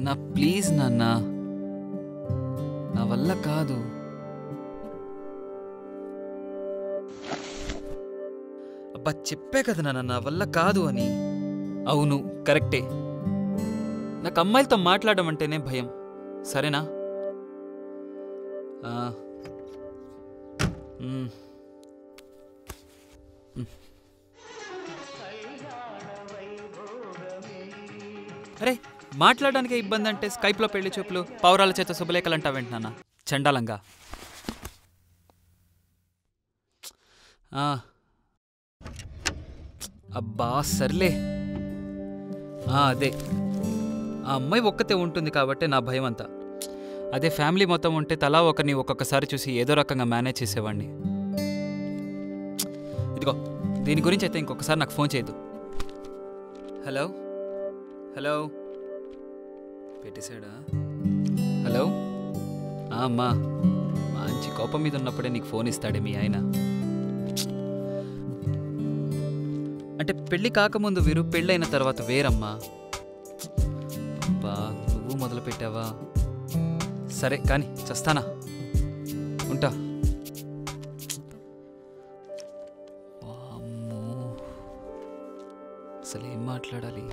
నాన్న ప్లీజ్ నాన్న నా వల్ల కాదు అబ్బా చెప్పే కదా నాన్న నా వల్ల కాదు అని అవును కరెక్టే నాకు అమ్మాయిలతో మాట్లాడడం అంటేనే భయం సరేనా ఆ. మ్. మ్. అరే మాట్లాడడానికే ఇబ్బంది అంటే స్కైప్లో పెళ్లి చూపులు పౌరాల చేత శుభలేఖలు అంటావేంటి నాన్న చండాలంగా ఆ. అబ్బా సర్లే ఆ, అదే ఆ అమ్మాయి ఒక్కతే ఉంటుంది కాబట్టి నా భయం అంతా అదే ఫ్యామిలీ మొత్తం ఉంటే తలా ఒకరిని ఒక్కొక్కసారి చూసి ఏదో రకంగా మేనేజ్ చేసేవాడిని ఇదిగో దీని గురించి అయితే ఇంకొకసారి నాకు ఫోన్ చేయదు హలో హలో పెట్టేశాడా హలో ఆ, అమ్మా మంచి కోపం మీద ఉన్నప్పుడే నీకు ఫోన్ ఇస్తాడే మీ ఆయన అంటే పెళ్ళి కాకముందు వీరు పెళ్ళైన తర్వాత వేరమ్మా అబ్బా నువ్వు మొదలు పెట్టావా సరే కానీ చస్తానా ఉంటా వామ్మో. అసలు ఏం మాట్లాడాలి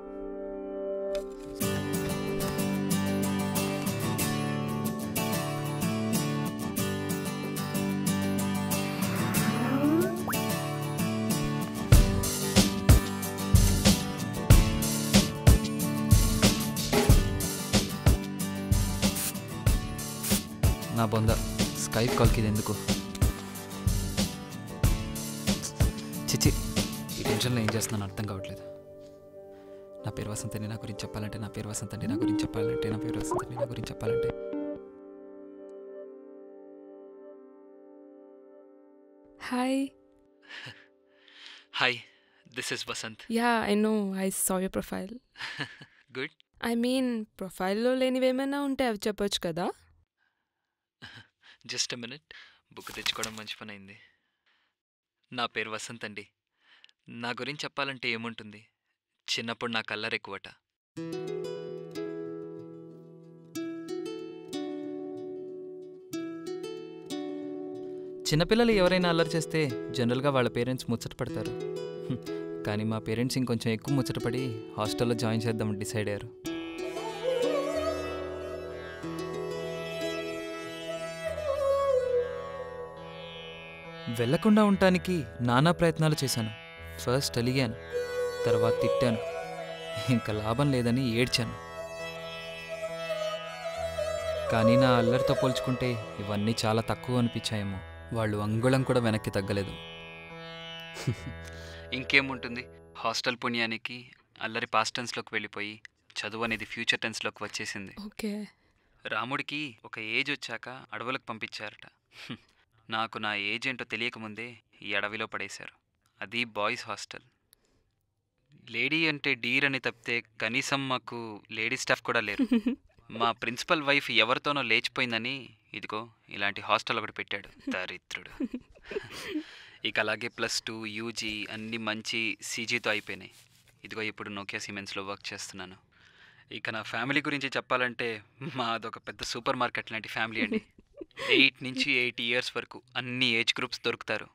నా బొంద స్కైప్ కాల్కి ఇది ఎందుకు చిచి ఈ టెన్షన్లో ఏం చేస్తున్నాను అర్థం కావట్లేదు నా పేరు వసంతని నా గురించి చెప్పాలంటే నా పేరు వసంతని నా గురించి చెప్పాలంటే నా పేరు వసంతని నా గురించి చెప్పాలంటే Hi. Hi this is Vasanth Yeah, I know. I saw your profile. Good I mean, ప్రొఫైల్లో లేనివేమైనా ఉంటే అవి చెప్పొచ్చు కదా జస్ట్ అ మినిట్ బుక్ తెచ్చుకోవడం మంచి పని అయింది నా పేరు వసంత్ అండి నా గురించి చెప్పాలంటే ఏముంటుంది చిన్నప్పుడు నా కల్లర్ ఎక్కువట చిన్నపిల్లలు ఎవరైనా అల్లరి చేస్తే జనరల్గా వాళ్ళ పేరెంట్స్ ముచ్చట పడతారు హ్మ్. కానీ మా పేరెంట్స్ ఇంకొంచెం ఎక్కువ ముచ్చటపడి హాస్టల్లో జాయిన్ చేద్దామని డిసైడ్ అయ్యారు వెళ్లకుండా ఉండటానికి నానా ప్రయత్నాలు చేశాను ఫస్ట్ అలిగాను తర్వాత తిట్టాను ఇంకా లాభం లేదని ఏడ్చాను కానీ నా అల్లరితో పోల్చుకుంటే ఇవన్నీ చాలా తక్కువ అనిపించాయేమో వాళ్ళు అంగుళం కూడా వెనక్కి తగ్గలేదు ఇంకేముంటుంది హాస్టల్ పుణ్యానికి అల్లరి పాస్ట్ టెన్స్లోకి వెళ్ళిపోయి చదువు అనేది ఫ్యూచర్ టెన్స్లోకి వచ్చేసింది ఓకే రాముడికి ఒక ఏజ్ వచ్చాక అడవులకు పంపించారట హ్మ్. నాకు నా ఏజ్ ఏంటో తెలియకముందే ఈ అడవిలో పడేశారు అది బాయ్స్ హాస్టల్ లేడీ అంటే డీర్ అని తప్పితే కనీసం మాకు లేడీ స్టాఫ్ కూడా లేరు మా ప్రిన్సిపల్ వైఫ్ ఎవరితోనో లేచిపోయిందని ఇదిగో ఇలాంటి హాస్టల్ ఒకటి పెట్టాడు దరిద్రుడు ఇక అలాగే ప్లస్ టూ యూజీ అన్ని మంచి సీజీతో అయిపోయినాయి ఇదిగో ఇప్పుడు నోకియా సిమెంట్స్లో వర్క్ చేస్తున్నాను ఇక నా ఫ్యామిలీ గురించి చెప్పాలంటే మాదొక పెద్ద సూపర్ మార్కెట్ లాంటి ఫ్యామిలీ అండి ఎయిట్ నుంచి ఎయిట్ ఇయర్స్ వరకు అన్ని ఏజ్ గ్రూప్స్ దొరుకుతారు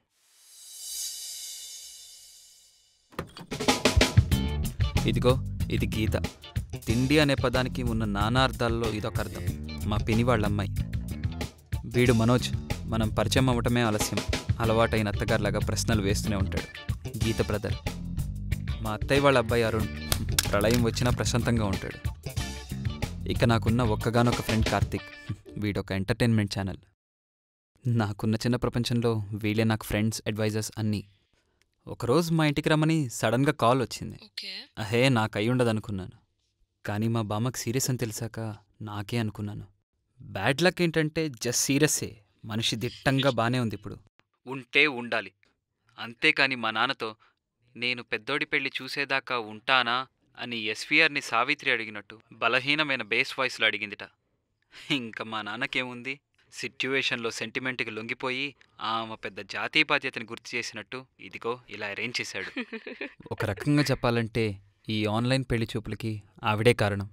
ఇదిగో ఇది గీత తిండి అనే పదానికి ఉన్న నానా అర్థాల్లో ఇదొక అర్థం మా పిని వాళ్ళ అమ్మాయి వీడు మనోజ్ మనం పరిచయం అవ్వటమే ఆలస్యం అలవాటైన అత్తగారిలాగా ప్రశ్నలు వేస్తూనే ఉంటాడు గీత బ్రదర్ మా అత్తయ్య వాళ్ళ అబ్బాయి అరుణ్ ప్రళయం వచ్చినా ప్రశాంతంగా ఉంటాడు ఇక నాకున్న ఒక్కగానొక్క ఫ్రెండ్ కార్తిక్ వీడొక ఎంటర్టైన్మెంట్ ఛానల్ నాకున్న చిన్న ప్రపంచంలో వీళ్ళే నాకు ఫ్రెండ్స్ అడ్వైజర్స్ అన్నీ ఒకరోజు మా ఇంటికి రమ్మని సడన్గా కాల్ వచ్చింది ఓకే అహే నాకు అయి ఉండదనుకున్నాను కానీ మా బామ్మకి సీరియస్ అని తెలిసాక నాకే అనుకున్నాను బ్యాడ్ లక్ ఏంటంటే జస్ట్ సీరియస్సే మనిషి దిట్టంగా బానే ఉంది ఇప్పుడు ఉంటే ఉండాలి అంతేకాని మా నాన్నతో నేను పెద్దోడి పెళ్లి చూసేదాకా ఉంటానా అని ఎస్వీఆర్ని సావిత్రి అడిగినట్టు బలహీనమైన బేస్ వాయిస్లో అడిగిందిట ఇంకా మా నాన్నకేముంది సిట్యువేషన్లో సెంటిమెంట్కి లొంగిపోయి ఆమె పెద్ద జాతీయ బాధ్యతని గుర్తు చేసినట్టు ఇదిగో ఇలా అరేంజ్ చేశాడు ఒక రకంగా చెప్పాలంటే ఈ ఆన్లైన్ పెళ్లి చూపులకి ఆవిడే కారణం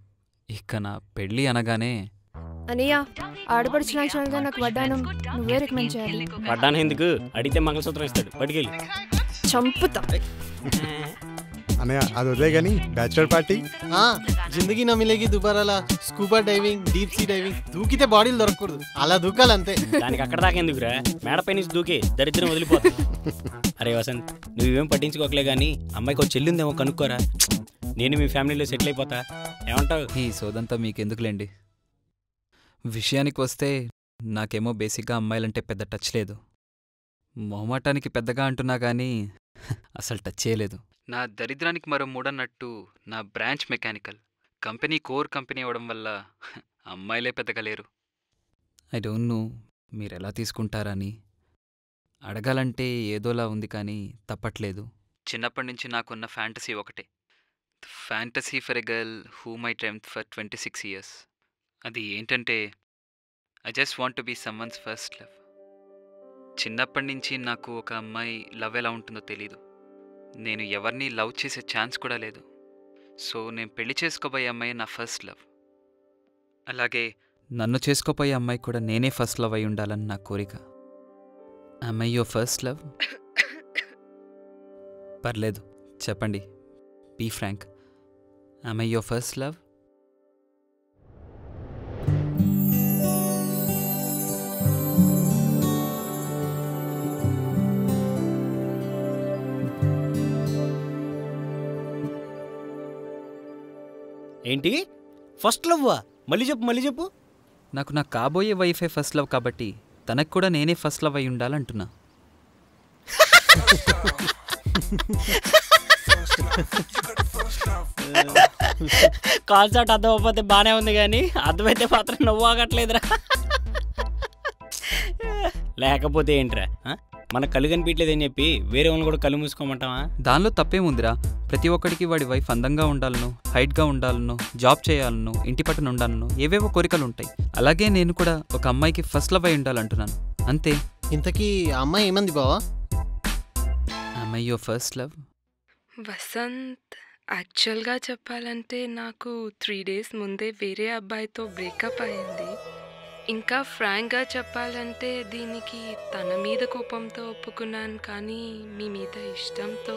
ఇక నా పెళ్ళి అనగానే అనియా ఆడపడుచు గా నాకు వడ్డానం నువ్వే రికమెండ్ చేయాలి పడ్డాను ఎందుకు అడిగితే మంగళసూత్రం ఇస్తాడు పట్టుకెళ్ళి చంపుతా అన్నయ్య అది వదిలే కానీ బ్యాచులర్ పార్టీ ఆ, జిందగీ నా మిలేగి దుబారాలా scuba diving deep sea diving దూకితే బాడీలు దొరకకూడదు అలా దూకాలంతే దానికి అక్కడ దాకా ఎందుకురా మేడపై నుంచి దూకి దరిద్రం వదిలిపోతుంది అరే వసంత్ నువ్వేం పట్టించుకోకలే కానీ అమ్మాయికి ఒక చెల్లి ఉందేమో కనుక్కోరా నేను మీ ఫ్యామిలీలో సెటిల్ అయిపోతా ఏమంటావు ఈ సోదంతా మీకెందుకులేండి విషయానికి వస్తే నాకేమో బేసిక్గా అమ్మాయిలంటే పెద్ద టచ్ లేదు మొహమాటానికి పెద్దగా అంటున్నా కానీ అసలు టచ్ చేయలేదు నా దరిద్రానికి మరో మూడన్నట్టు నా branch mechanical company core company అవ్వడం వల్ల అమ్మాయిలే పెద్దగా లేరు ఐ డోంట్ నో మీరు ఎలా తీసుకుంటారని అడగాలంటే ఏదోలా ఉంది కానీ తప్పట్లేదు చిన్నప్పటి నుంచి నాకున్న ఫ్యాంటసీ ఒకటే fantasy for a girl who my tenth for twenty six years అది ఏంటంటే I just want to be someone's first love చిన్నప్పటి నుంచి నాకు ఒక అమ్మాయి లవ్ ఎలా ఉంటుందో తెలీదు నేను ఎవరిని లవ్ చేసే ఛాన్స్ కూడా లేదు సో నేను పెళ్లి చేసుకోబోయే అమ్మాయి నా ఫస్ట్ లవ్ అలాగే నన్ను చేసుకోబోయే అమ్మాయి కూడా నేనే ఫస్ట్ లవ్ అయి ఉండాలని నా కోరిక అమ్మాయి యువర్ ఫస్ట్ లవ్ పర్లేదు చెప్పండి బీ ఫ్రాంక్ అమ్మాయి యువర్ ఫస్ట్ లవ్ ఏంటి ఫస్ట్ లవ్వా మళ్ళీ చెప్పు మళ్ళీ చెప్పు నాకు నా కాబోయే వైఫే ఫస్ట్ లవ్ కాబట్టి తనకు కూడా నేనే ఫస్ట్ లవ్ అయి ఉండాలంటున్నా కాన్సర్ట్ అర్థం అవ్వకపోతే బాగానే ఉంది కానీ అర్థమైతే మాత్రం నువ్వు ఆగట్లేదురా లేకపోతే ఏంట్రా ఆ? మన కళ్ళు కనిపించలేదని చెప్పి వేరే వాళ్ళని కూడా కళ్ళు మూసుకోమంటావా దానిలో తప్పేముందిరా ప్రతి ఒక్కడికి వాడి వైఫ్ అందంగా ఉండాలనో హైట్గా ఉండాలనో జాబ్ చేయాలనో ఇంటి పట్టున ఉండాలనో ఏవేవో కోరికలు ఉంటాయి అలాగే నేను కూడా ఒక అమ్మాయికి ఫస్ట్ లవ్ అయి ఉండాలంటున్నాను అంతే ఇంతకీ ఆ అమ్మాయి ఏమంది బావా అమ్మాయి యువర్ ఫస్ట్ లవ్ వసంత్ యాక్చువల్గా చెప్పాలంటే నాకు త్రీ డేస్ ముందే వేరే అబ్బాయితో బ్రేకప్ అయింది ఇంకా ఫ్రాంక్గా చెప్పాలంటే దీనికి తన మీద కోపంతో ఒప్పుకున్నాను కానీ మీ మీద ఇష్టంతో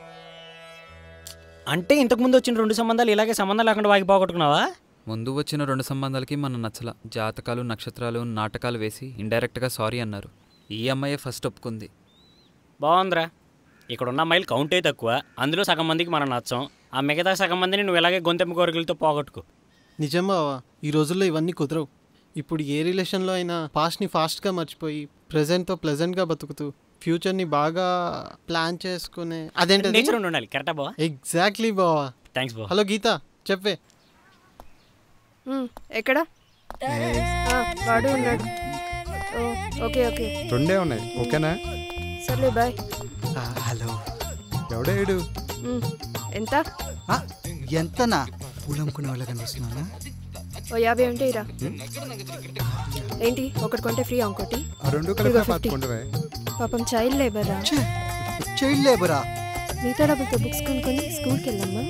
అంటే ఇంతకుముందు వచ్చిన రెండు సంబంధాలు ఇలాగే సంబంధం లేకుండా వాగి పోగొట్టుకున్నావా ముందు వచ్చిన రెండు సంబంధాలకి మన నచ్చల జాతకాలు నక్షత్రాలు నాటకాలు వేసి ఇండైరెక్ట్గా సారీ అన్నారు ఈ అమ్మాయే ఫస్ట్ ఒప్పుకుంది బాగుందిరా ఇక్కడ ఉన్న అమ్మాయిలు కౌంటే తక్కువ అందులో సగం మందికి మనం నచ్చం ఆ మిగతా సగం మందిని నువ్వు ఇలాగే గొంతెమ్మ కోరికలతో పోగొట్టుకో నిజం బావా ఈ రోజుల్లో ఇవన్నీ కుదరవు ఇప్పుడు ఏ రిలేషన్లో అయినా పాస్ట్ని ఫాస్ట్గా మర్చిపోయి ప్రజెంట్తో ప్లెజెంట్గా బతుకుతూ ఫ్యూచర్ని బాగా ప్లాన్ చేసుకునే అదేంటది నేచర్ ఉండి ఉండాలి కరెక్టా బావా ఎగ్జాక్ట్లీ బావా థ్యాంక్స్ బావ హలో గీత చెప్పే ఉమ్, ఎక్కడా ఆ, వాడు ఉన్నాడు ఓ, ఓకే ఓకే రెండే ఉన్నాయి ఓకేనా సర్లే బాయ్ హలో ఎవడే ఏడు ఉమ్, ఎంత ఆ, ఎంతనా పూలమ్ముకునే వాళ్ళ కనిపిస్తున్నానా ఓ యాభై ఉంటే ఇరా ఏంటి ఒకటి కొంటే ఫ్రీ ఇంకోటి ఆ రెండు ఇదిగో కలిపి 50. పాతుకుంటవే పాపం చైల్డ్ లేబరా చైల్డ్ లేబరా మిగతా డబ్బులతో బుక్స్ కొనుక్కొని స్కూల్కి వెళ్ళమ్మా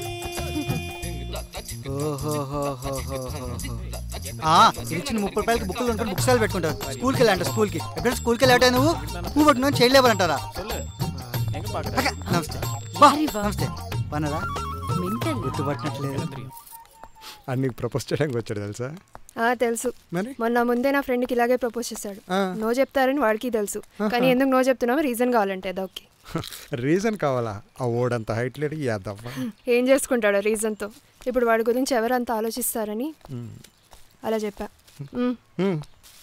ఇచ్చిన ముప్పై రూపాయలకి బుక్కులు కొనుక్కొని బుక్స్ స్టాల్ పెట్టుకుంటారు స్కూల్కి వెళ్ళంట స్కూల్కి ఎక్కడ స్కూల్కి వెళ్ళాటే నువ్వు నువ్వు పట్టుకుని చైల్డ్ లేబర్ అంటారా అక్క, నమస్తే బా నమస్తే పన్నదా గుర్తుపట్టినట్లేదు అని నీకు ప్రపోజ్ చేయడానికి వచ్చాడు తెలుసా ఆ, తెలుసు మరి మొన్న ముందే నా ఫ్రెండ్కి ఇలాగే ప్రపోజ్ చేశాడు ఆ, నో చెప్తారని వాడికి తెలుసు కానీ ఎందుకు నో చెప్తున్నామో రీజన్ కావాలంటే అదొకే రీజన్ కావాలా ఆ ఓడంత హైట్ లేడు యాదవ్వ ఏం చేసుకుంటాడో రీజన్తో ఇప్పుడు వాడి గురించి ఎవరంత ఆలోచిస్తారని అలా చెప్పా ఉమ్, ఉమ్,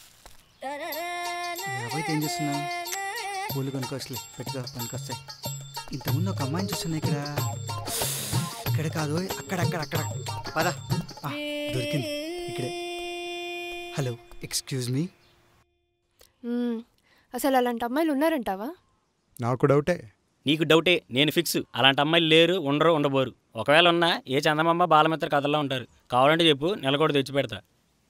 యాభైతే ఏం చేస్తున్నావు పూలు కొనుక్కోవచ్చులే పెట్టుకో పనికొస్తాయి ఇంతకుముందు ఒక అమ్మాయిని చూస్తున్నా ఇక్కడ ఇక్కడ కాదు అక్కడ అక్కడ అక్కడ పద ఆ, దొరికింది ఇక్కడే హలో ఎక్స్క్యూజ్ మీ ఉమ్. అసలు అలాంటి అమ్మాయిలు ఉన్నారంటావా నాకు డౌటే నీకు డౌటే నేను ఫిక్స్ అలాంటి అమ్మాయిలు లేరు ఉండరు ఉండబోరు ఒకవేళ ఉన్నా ఏ చందమామ బాలమిత్ర కథల్లో ఉంటారు కావాలంటే చెప్పు నెలకోటి తెచ్చి పెడతా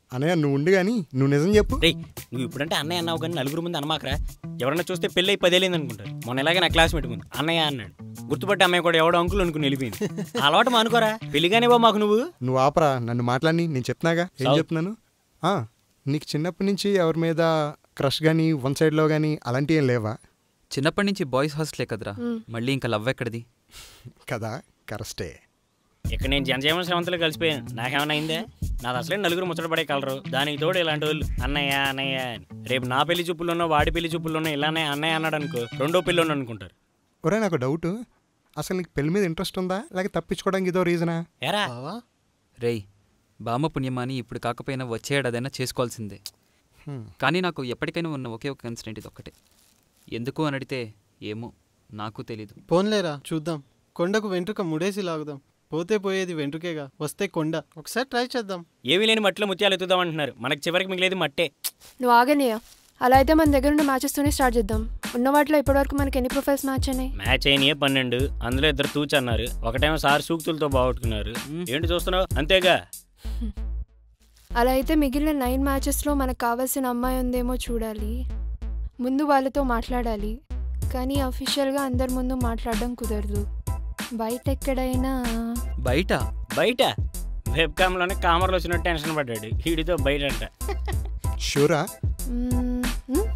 అనయ్య నువ్వు ఉండి కానీ నువ్వు నిజం చెప్పు రే నువ్వు ఇప్పుడంటే అన్నయ్య అన్నావు కానీ నలుగురు ముందు అనమాకరా ఎవరన్నా చూస్తే పెళ్ళి అయి పదేళ్ళింది అనుకుంటారు మొన్న ఇలాగే నా క్లాస్మేట్ ముందు అన్నయ్య అన్నాడు గుర్తుపట్టి అమ్మాయి కూడా ఎవడో అంకులు అనుకుని వెళ్ళిపోయింది ఆ అలవాటు మానుకోరా పెళ్లిగానే బా మాకు నువ్వు నువ్వు ఆపరా నన్ను మాట్లాడి నేను చెప్తున్నాగా ఏం సావు. చెప్తున్నాను ఆ, నీకు చిన్నప్పటి నుంచి ఎవరి మీద క్రష్ కానీ వన్ సైడ్లో కానీ అలాంటివి ఏం లేవా చిన్నప్పటి నుంచి బాయ్స్ హాస్టలే కదరా మళ్ళీ ఇంకా లవ్ ఎక్కడిది కదా కరెస్టే ఇక్కడ నేను జనజీవన శ్రవంతులు కలిసిపోయాను నాకేమైనా అయిందే నాది అసలే నలుగురు ముచ్చట పడే కలరు దానికి తోడు ఇలాంటి వాళ్ళు అన్నయ్య అన్నయ్య అని రేపు నా పెళ్లి చూపుల్లోనో వాడి పెళ్లి చూపుల్లోనో ఇలానే అన్నయ్య అన్నాడు అనుకో రెండో పెళ్ళి అనుకుంటారు ఒరే నాకు డౌట్ అసలు నీకు పెళ్లి మీద ఇంట్రెస్ట్ ఉందా లేక తప్పించుకోవడానికి ఇదో రీజనా ఎరా బావా రేయ్ బామ్మ పుణ్యమాని ఇప్పుడు కాకపోయినా వచ్చే ఏడాదైనా చేసుకోవాల్సిందే కానీ నాకు ఎప్పటికైనా ఉన్న ఒకే ఒక కన్సిడెంట్ ఇది ఒక్కటే ఎందుకు అని అడిగితే ఏమో నాకు తెలీదు పోన్లేరా చూద్దాం కొండకు వెంట్రుక ముడేసి లాగుదాం పోతే పోయేది వెంట్రుకేగా వస్తే కొండ ఒకసారి ట్రై చేద్దాం ఏమీ లేని మట్టిలో ముత్యాలు ఎత్తుదాం అంటున్నారు మనకి చివరికి మిగిలేది మట్టే నువ్వు ఆగనియా అలా అయితే మన దగ్గర ఉన్న మ్యాచెస్తోనే స్టార్ట్ చేద్దాం ఉన్న వాటిలో ఇప్పటివరకు మనకి ఎన్ని ప్రొఫైల్స్ మ్యాచ్ అయినాయి మ్యాచ్ అయినాయే పన్నెండు అందులో ఇద్దరు తూచి అన్నారు ఒకటేమో సార్ సూక్తులతో బాగొట్టుకున్నారు ఏంటి చూస్తున్నావు అంతేగా అలా అయితే మిగిలిన నైన్ మ్యాచెస్లో మనకు కావాల్సిన అమ్మాయి ఉందేమో చూడాలి ముందు వాళ్ళతో మాట్లాడాలి కానీ అఫీషియల్గా అందరి ముందు మాట్లాడడం కుదరదు బయట ఎక్కడైనా బయట బయట వెబ్ కామ్లోనే కామర్లో వచ్చిన టెన్షన్ పడ్డాడు వీడితో బయట అంట షూరా మ్మ్, మ్మ్?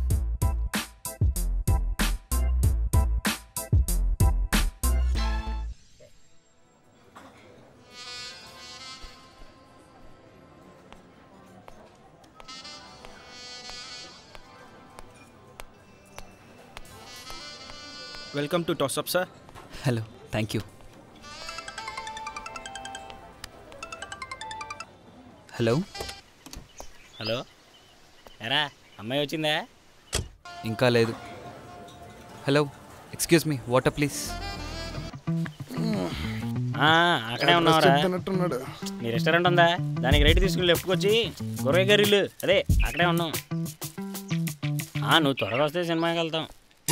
Welcome to tossup sir hello thank you hello hello ఎరా అమ్మాయి వచ్చిందా ఇంకా లేదు hello excuse me water please ఆ, అక్కడే ఉన్నావరా చెప్తున్నట్టున్నాడు నీ రెస్టారెంట్ ఉందా దానికి రైట్ తీసుకుని లెఫ్ట్కి వచ్చి గురవయ్య గర్రీలు అదే అక్కడే ఉన్నాం ఆ, నువ్వు త్వరగా వస్తే సినిమాకి వెళ్తాం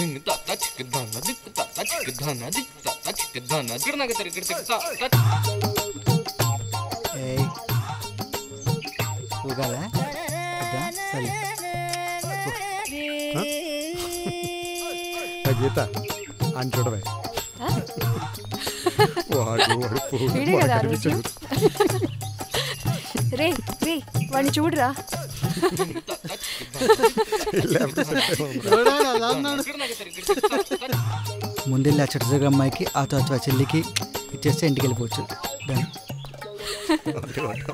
ఏయ్ ఊగాలా వద్దా? సరే ఆ గీత అని చూడవే వాడు వాడు పోడు, వీడే వాడు కదా ఆ కనిపించడు. రే రే వాడిని చూడరా లేకపోతే సెట్ అవ్వదు. చూడాలి, అలా అన్నాడు. ముందెళ్ళి ఆ చెట్టు దగ్గర అమ్మాయికి ఆ తర్వాత ఆ చెల్లికి ఇచ్చేస్తే ఇంటికి వెళ్ళిపోవచ్చు Done. వాడు, వాడు.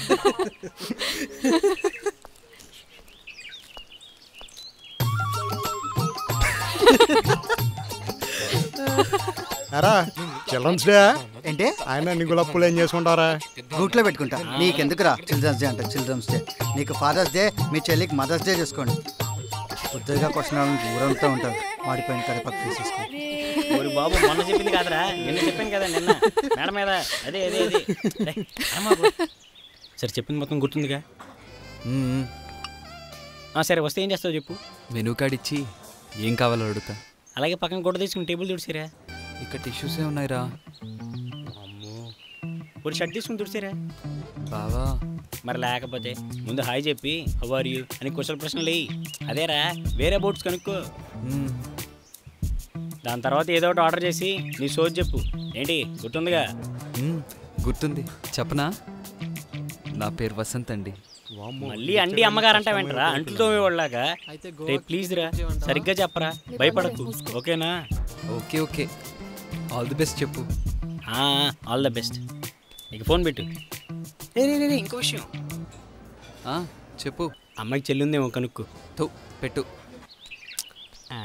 అరా చిల్డ్రన్స్ డే ఏంటి ఆయన నీ గులప్పులు ఏం చేసుకుంటారా గూట్లో పెట్టుకుంటా నీకెందుకురా చిల్డ్రన్స్ డే అంట చిల్డ్రన్స్ డే నీకు ఫాదర్స్ డే మీ చెల్లికి మదర్స్ డే చేసుకోండి కొద్దిగా క్వశ్చన్ దూరంతో ఉంటారు వాడిపోయిన కరిపక్క తీసేసుకోండి ఓరి బాబు మొన్న చెప్పింది కాదురా నిన్న చెప్పాను కదా నిన్న మేడం మీద అదే అదే అదే రేయ్, అమ్మా బో. సరే చెప్పింది మొత్తం గుర్తుందిగా మ్మ్. ఆ, సరే వస్తే ఏం చేస్తావు చెప్పు మెనూ కార్డ్ ఇచ్చి ఏం కావాలో అడుగుతా అలాగే పక్కన గుడ్డ తీసుకుని టేబుల్ తుడిసిరా ఇక్కడ టిష్యూసే ఉన్నాయిరా అమ్మో ఒక షర్ట్ తీసుకుని తుడిసిరా బావా మరి లేకపోతే ముందు హాయ్ చెప్పి హౌ ఆర్ యూ అని క్వశ్చన్ ప్రశ్నలు వేయి అదేరా వేరే బోట్స్ కనుక్కో మ్మ్. దాని తర్వాత ఏదో ఒకటి ఆర్డర్ చేసి నీ సోజ్ చెప్పు ఏంటి గుర్తుందిగా మ్మ్. గుర్తుంది చెప్పనా నా పేరు వసంత్ అండి మళ్ళీ అండి అమ్మగారంట వెంటరా అంటుతో వాళ్ళలాగా అయితే రే గోవా ప్లీజ్ రా trip చేయమంటావా? సరిగ్గా చెప్పరా భయపడకు ఓకేనా okay okay all the best చెప్పు ఆల్ ద బెస్ట్ నీకు ఫోన్ పెట్టు ఇంకో విషయం ఆ, చెప్పు అమ్మాయికి చెల్లుందేమో కనుక్కు తో పెట్టు ఆ,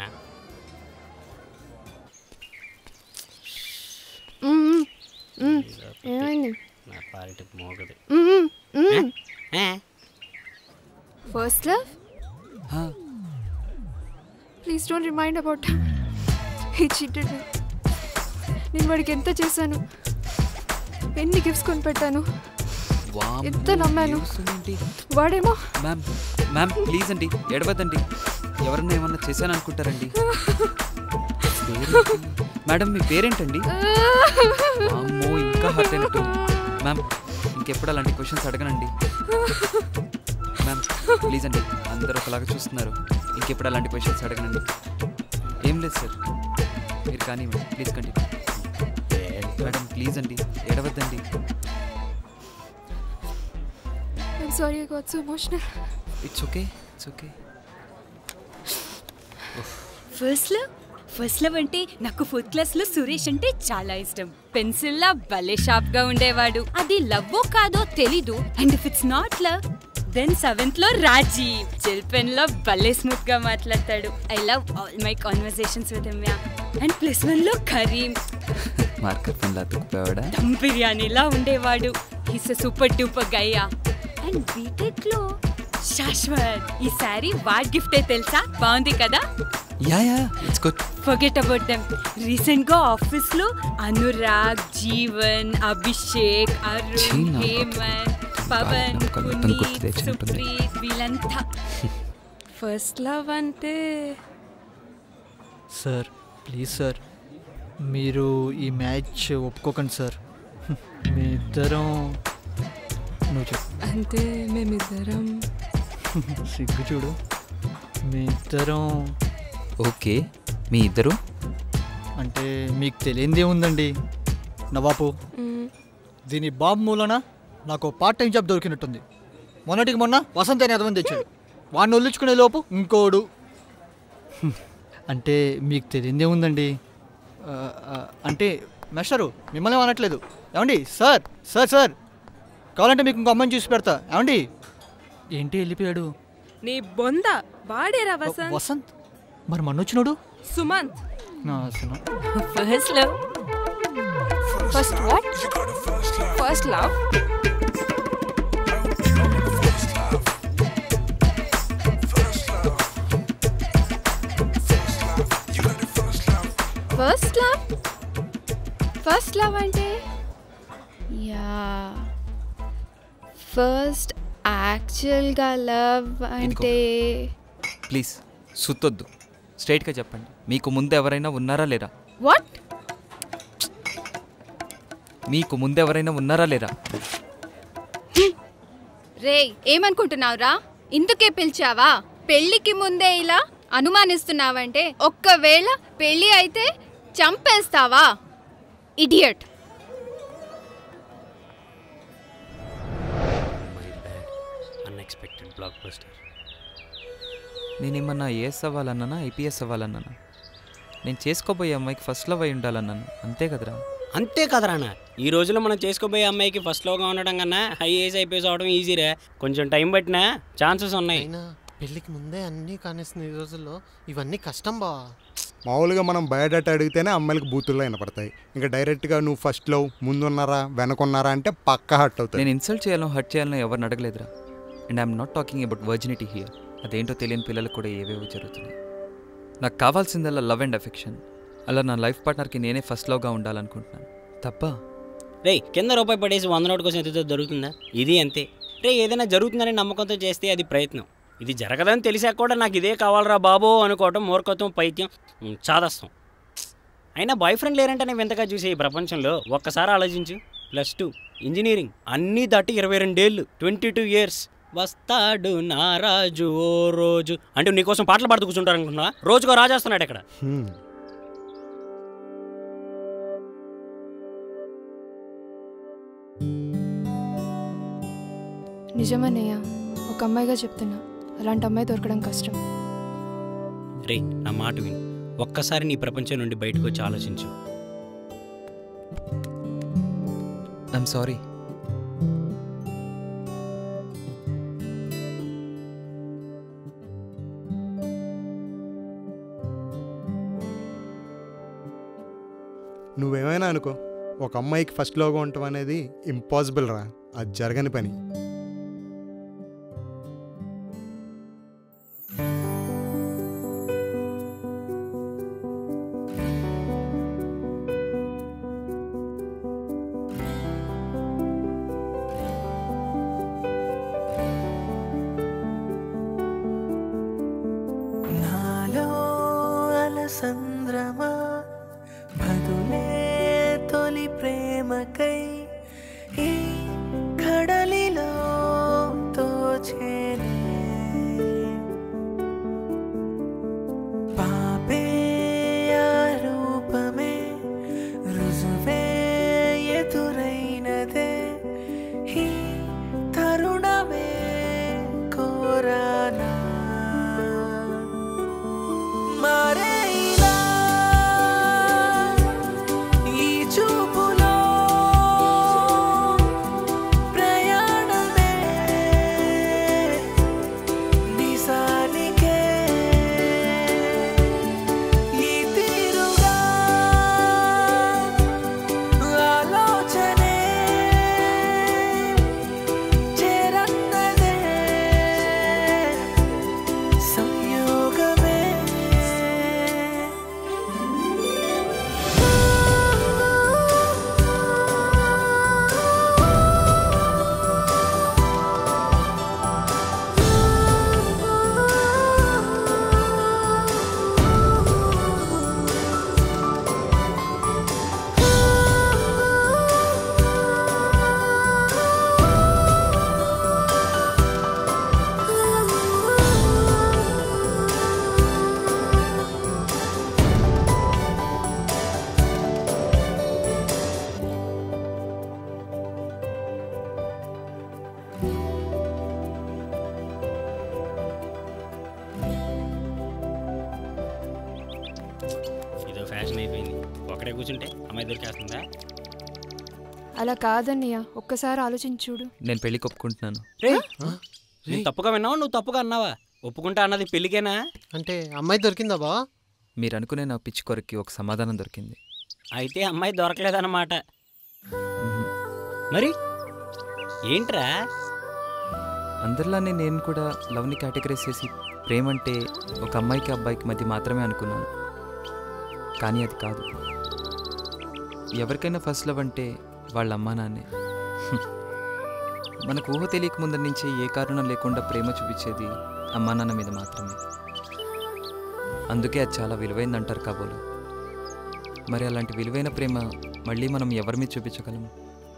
మ్మ్, మ్మ్, మ్మ్. ఏమైంది నా పాలిటి మోగది మ్మ్, మ్మ్. ఆ, ఫస్ట్ లవ్ ఆ, please don't remind about he cheated నేను వాడికి ఎంత చేశాను ఎన్ని గిఫ్ట్స్ కొని పెట్టాను వామ్మో, ఎంత నమ్మాను. ఏడుస్తుందేంటి? వాడేమో మ్యామ్ మ్యామ్ ప్లీజ్ అండి ఎడవద్దండి ఎవరన్నా ఏమన్నా చేశాను అనుకుంటారండి పేరేంటి? మేడం మీ పేరేంటండి అమ్మో ఇంకా హర్ట్ అయినట్టు మ్యామ్ ఇంకెప్పుడు అలాంటి క్వశ్చన్స్ అడగనండి మ్యామ్ ప్లీజ్ అండి అందరూ ఒకలాగా చూస్తున్నారు ఇంకెప్పుడు అలాంటి క్వశ్చన్స్ అడగనండి ఏం లేదు సార్ మీరు కానీ ప్లీజ్ కంటిన్యూ మేడం ప్లీజ్ అండి ఏడవద్దండి I'm sorry I got so emotional it's okay it's okay first love first love అంటే నాకు ఫోర్త్ క్లాస్ లో సురేష్ అంటే చాలా ఇష్టం పెన్సిల్ లా భలే షార్ప్ గా ఉండేవాడు అది లవ్ కాదో తెలీదు and if it's not love then seventh లో రాజీవ్ జెల్ పెన్ లో భలే స్మూత్ గా మాట్లాడతాడు I love all my conversations with him and plus one లో కరీం మార్కర్ పెన్లా తుక్కుపోయాడా దమ్ బిర్యానీలా ఉండేవాడు హిస్ సూపర్ డూపర్ గయ్యా అండ్ బీటెక్ లో శాశ్వత్ ఈ సారీ వాడ్ గిఫ్టే తెలుసా బాగుంది కదా yeah yeah it's good forget about them recent గా ఆఫీస్ లో అనురాగ్ జీవన్ అభిషేక్ అరుణ్ చీనా. హేమంత్ పవన్ నాకు అతను గుర్తు పునీత్ తెచ్చినట్టుంది. సుప్రీత్ వీళ్ళంతా ఫస్ట్ లవ్ అంటే సార్ ప్లీజ్ సార్ మీరు ఈ మ్యాచ్ ఒప్పుకోకండి సార్ మీ ఇద్దరం నువ్వు చెప్పు అంటే మేమిద్దరం సిగ్గు చూడు మీ ఇద్దరం ఓకే మీ ఇద్దరు అంటే మీకు తెలియంది ఏముందండి నవాపు మ్, దీని బాబు మూలన నాకు పార్ట్ టైం జాబ్ దొరికినట్టుంది మొన్నటికి మొన్న వసంత అనే అదమని తెచ్చాడు వాడిని వదిలించుకునే లోపు ఇంకోడు అంటే మీకు తెలియంది ఏముందండి ఆ, ఆ, అంటే మెషరు మిమ్మల్ని అనట్లేదు ఏమండి సార్ సార్ సార్ కావాలంటే మీకు ఇంకో అమ్మాయిని చూసి పెడతా ఏమండి ఏంటి వెళ్ళిపోయాడు నీ బొంద వాడేరా వసంత్ వసంత్ మరి మొన్న వచ్చినాడు సుమంత్ నా అసలు first love first what first love first love first love అంటే యా ఫస్ట్ యాక్చువల్గా లవ్ అంటే ప్లీజ్ సుత్తొద్దు స్ట్రైట్గా చెప్పండి మీకు ముందు ఎవరైనా ఉన్నారా లేరా వాట్ మీకు ముందు ఎవరైనా ఉన్నారా లేరా రే ఏమనుకుంటున్నావురా ఇందుకే పిలిచావా పెళ్లికి ముందే ఇలా అనుమానిస్తున్నావంటే ఒక్కవేళ పెళ్లి అయితే చంపేస్తావా ఇడియట్ అన్ఎక్స్పెక్టెడ్ బ్లాక్ బస్టర్ నేనేమన్నా ఏఎస్ అవ్వాలన్నానా ఐపీఎస్ అవ్వాలన్నానా నేను చేసుకోబోయే అమ్మాయికి ఫస్ట్ లవ్ అయి ఉండాలన్నాను అంతే కదరా అంతే కదరానా ఈ రోజుల్లో మనం చేసుకోబోయే అమ్మాయికి ఫస్ట్ లోగా ఉండడం కన్నా హై ఏజ్ అయిపోయి అవడం ఈజీరే కొంచెం టైం పట్టినా ఛాన్సెస్ ఉన్నాయి అయినా పెళ్ళికి ముందే అన్నీ కానేస్తుంది ఈ రోజుల్లో ఇవన్నీ కష్టం బా మామూలుగా మనం బయోడేటా అడిగితేనే అమ్మాయిలకు బూతుల్లో వినపడతాయి ఇంకా డైరెక్ట్గా నువ్వు ఫస్ట్లో ముందున్నారా వెనకున్నారా అంటే పక్కా హట్ అవుతుంది నేను ఇన్సల్ట్ చేయాలో హర్ట్ చేయాలో ఎవరిని అడగలేదురా and I'm not talking about virginity here అదేంటో తెలియని పిల్లలకు కూడా ఏవేవో జరుగుతున్నాయి నాకు కావాల్సిందల్లా లవ్ అండ్ అఫెక్షన్ అలా నా లైఫ్ పార్ట్నర్కి నేనే ఫస్ట్ లవ్గా ఉండాలనుకుంటున్నాను తప్ప రే కింద రూపాయి పడేసి వంద నోటు కోసం ఎత్తుతో దొరుకుతుందా ఇది అంతే రే ఏదైనా జరుగుతుందని నమ్మకంతో చేస్తే అది ప్రయత్నం ఇది జరగదని తెలిసాక కూడా నాకు ఇదే కావాలరా బాబో అనుకోవటం మూర్ఖత్వం పైత్యం ఉమ్, చాదస్తం అయినా బాయ్ ఫ్రెండ్ లేరంటే నేను వింతగా చూసే ఈ ప్రపంచంలో ఒక్కసారి ఆలోచించు ప్లస్ టూ ఇంజనీరింగ్ అన్నీ దాటి ఇరవై రెండేళ్ళు ట్వంటీ టూ ఇయర్స్ వస్తాడు నారాజు ఓ రోజు అంటే నీకోసం పాటలు పాడుతూ కూర్చుంటారు అనుకున్నా రోజుకో రాజేస్తున్నాడు ఇక్కడ హ్మ్. నిజమన్నయ్య ఒక అమ్మాయిగా చెప్తున్నా అలాంటి అమ్మాయి దొరకడం కష్టం రే నా మాట విను ఒక్కసారి నీ ప్రపంచం నుండి బయటకు వచ్చి ఆలోచించు ఐఎమ్ సారీ నువ్వేమైనా అనుకో ఒక అమ్మాయికి ఫస్ట్ లోగా ఉండటం అనేది ఇంపాసిబుల్ రా అది జరగని పని నాలో అలసంద్రమా బదులే తొలి ప్రేమకై ఈ కడలిలో ఇక్కడే కూర్చుంటే అమ్మాయి దొరికేస్తుందా అలా కాదన్నయ్య ఒక్కసారి ఆలోచించి చూడు నేను పెళ్ళికి ఒప్పుకుంటున్నాను రే నేను తప్పుగా విన్నావా నువ్వు తప్పుగా అన్నావా ఒప్పుకుంటా అన్నది పెళ్ళికేనా అంటే అమ్మాయి దొరికిందా బా మీరు అనుకునే నా పిచ్చి కొరకి ఒక సమాధానం దొరికింది అయితే అమ్మాయి దొరకలేదన్నమాట మరి ఏంట్రా అందరిలానే నేను కూడా లవ్ని కేటగరైజ్ చేసి ప్రేమ అంటే ఒక అమ్మాయికి అబ్బాయికి మధ్య మాత్రమే అనుకున్నాను కానీ అది కాదు ఎవరికైనా ఫస్ట్ లవ్ అంటే వాళ్ళ అమ్మా నాన్నే హ్మ్. మనకు ఊహ తెలియక ముందర నుంచే ఏ కారణం లేకుండా ప్రేమ చూపించేది అమ్మా నాన్న మీద మాత్రమే అందుకే అది చాలా విలువైంది అంటారు కాబోలు మరి అలాంటి విలువైన ప్రేమ మళ్ళీ మనం ఎవరి మీద చూపించగలము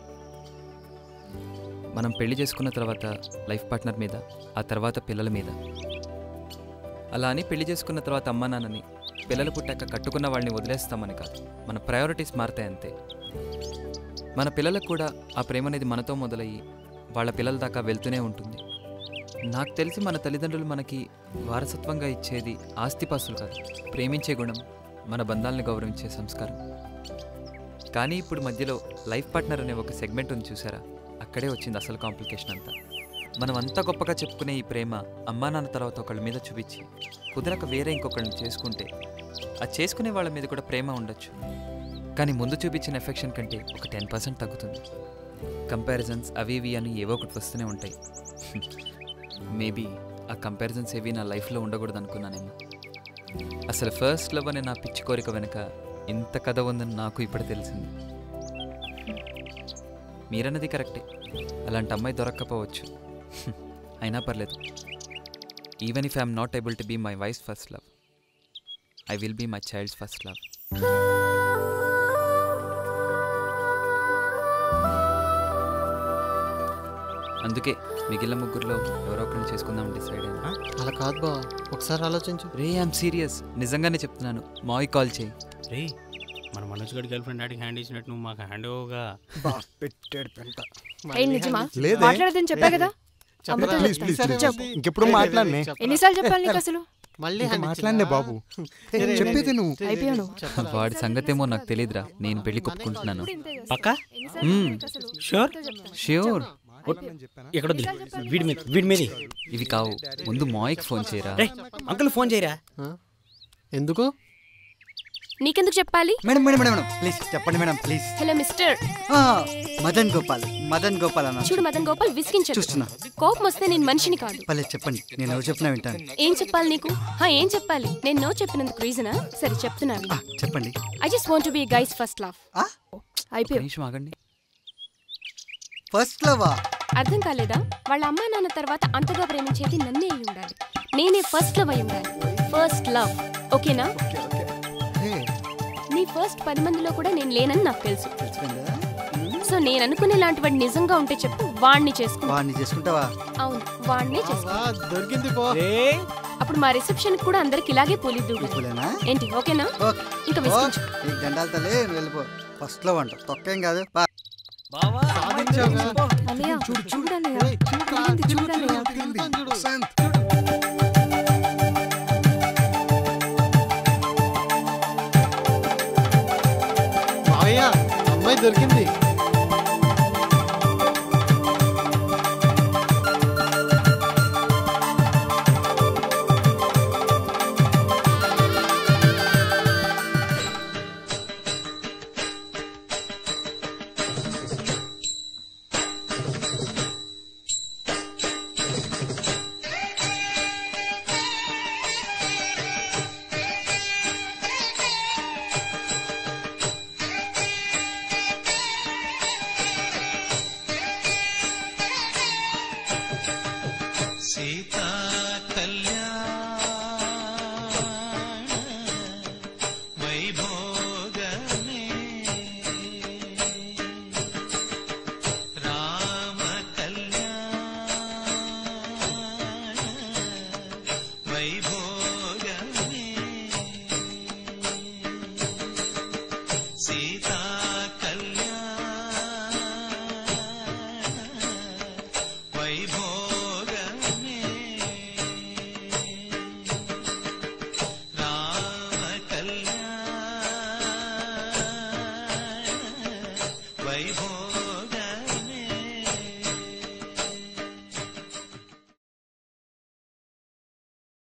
మనం పెళ్లి చేసుకున్న తర్వాత లైఫ్ పార్ట్నర్ మీద ఆ తర్వాత పిల్లల మీద అలా అని పెళ్లి చేసుకున్న తర్వాత అమ్మా నాన్నని పిల్లలు పుట్టాక కట్టుకున్న వాళ్ళని వదిలేస్తామని కాదు మన ప్రయారిటీస్ మారుతాయి అంతే మన పిల్లలకు కూడా ఆ ప్రేమ అనేది మనతో మొదలయ్యి వాళ్ళ పిల్లల దాకా వెళ్తూనే ఉంటుంది నాకు తెలిసి మన తల్లిదండ్రులు మనకి వారసత్వంగా ఇచ్చేది ఆస్తిపాస్తులు కాదు ప్రేమించే గుణం మన బంధాలను గౌరవించే సంస్కారం కానీ ఇప్పుడు మధ్యలో లైఫ్ పార్ట్నర్ అనే ఒక సెగ్మెంట్ ఉంది చూసారా అక్కడే వచ్చింది అసలు కాంప్లికేషన్ అంతా మనం అంత గొప్పగా చెప్పుకునే ఈ ప్రేమ అమ్మా నాన్న తర్వాత ఒకళ్ళ మీద చూపించి కుదరక వేరే ఇంకొకళ్ళని చేసుకుంటే ఆ చేసుకునే వాళ్ళ మీద కూడా ప్రేమ ఉండొచ్చు కానీ ముందు చూపించిన ఎఫెక్షన్ కంటే ఒక టెన్ పర్సెంట్ తగ్గుతుంది కంపారిజన్స్ అవి ఇవి అని ఏవో ఒకటి వస్తూనే ఉంటాయి మేబీ ఆ కంపారిజన్స్ ఏవి నా లైఫ్లో ఉండకూడదు అనుకున్నానేమో అసలు ఫస్ట్ లవ్ అనే నా పిచ్చి కోరిక వెనుక ఇంత కథ ఉందని నాకు ఇప్పుడు తెలిసింది మీరన్నది కరెక్టే అలాంటి అమ్మాయి దొరక్కపోవచ్చు అయినా పర్లేదు even if I'm not able to be my wife first love I will be my child's first love అందుకే మిగిలిన ముగ్గురులో ఎవరో ఒకరిని చేసుకుందాం డిసైడ్ అయినా అలా కాదు బా ఒకసారి ఆలోచించు రే ఐఎమ్ సీరియస్ నిజంగానే చెప్తున్నాను మావి కాల్ చేయి రే మన మనోజ్ గడి గర్ల్ ఫ్రెండ్ డాడీకి హ్యాండ్ ఇచ్చినట్టు నువ్వు మాకు హ్యాండ్ ఇవ్వగా పెట్టాడు పెంట ఏ నిజమా లేదే. మాట్లాడదని చెప్పా కదా అమ్మతో ప్లీజ్ చెప్తా. ప్లీజ్ చెప్పు. ఇంకెప్పుడు మాట్లాడనే ఎన్నిసార్లు చెప్పాలి నీకు అసలు మళ్ళీ ఇంకా hand మాట్లాడనే ఇచ్చిందా? బాబు రే, రే, చెప్పేది నువ్వు అయిపోయాను వాడి సంగతేమో నాకు తెలియదురా నేను పెళ్లి కొప్పుకుంటున్నాను పక్క షూర్ ష్యూర్ ఎక్కడ వద్దులే. వీడి మీద వీడి మీద ఇవి కావు ముందు మాయికి ఫోన్ చేయరా రే అంకుల్ ఫోన్ చేయరా ఆ? ఎందుకు నీకెందుకు చెప్పాలి madam madam madam madam please చెప్పండి మేడం ప్లీజ్ హలో మిస్టర్ ఆ, మదన్ గోపాల్ మదన్ గోపాల్ అన్న చూడు మదన్ గోపాల్ విసిగించదు చూస్తున్నా కోపం వస్తే నేను మనిషిని కాదు పర్లేదు చెప్పండి నేను ఎవరు చెప్పినా వింటాను ఏం చెప్పాలి నీకు హా ఏం చెప్పాలి నేను నో చెప్పినందుకు రీజనా సరే చెప్తున్నాను ఆ, చెప్పండి I just want be guys first love ఒక నిమిషం ఆగండి ఫస్ట్ లవా అర్థం కాలేదా వాళ్ళ అమ్మా నాన్న తర్వాత అంతగా ప్రేమించేది నన్నే అయి ఉండాలి నేనే ఫస్ట్ లవ్ అయి ఉండాలి ఫస్ట్ లవ్ ఓకేనా నీ ఫస్ట్ పది మందిలో కూడా నేను లేనని నాకు తెలుసు సో నేను అనుకునే లాంటి వాడు నిజంగా ఉంటే చెప్పు వాణ్ణి చేసుకో వాడిని చేసుకుంటావా అవును వాణ్ణే చేసుకో దొరికింది పో అప్పుడు మా రిసెప్షన్ కూడా అందరికి ఇలాగే పోలిద్దు పూలేనా ఏంటి ఓకేనా ఓకే ఇంకా విసిగించు నీకు దండాలు తల్లి నువ్వు వెళ్ళిపో ఫస్ట్ లో అంట తొక్కేం కాదు బా అన్నయ్య చూడు చూడన్నయ్య తిరిగింది చూడన్నయ్య మావయ్య అమ్మాయి దొరికింది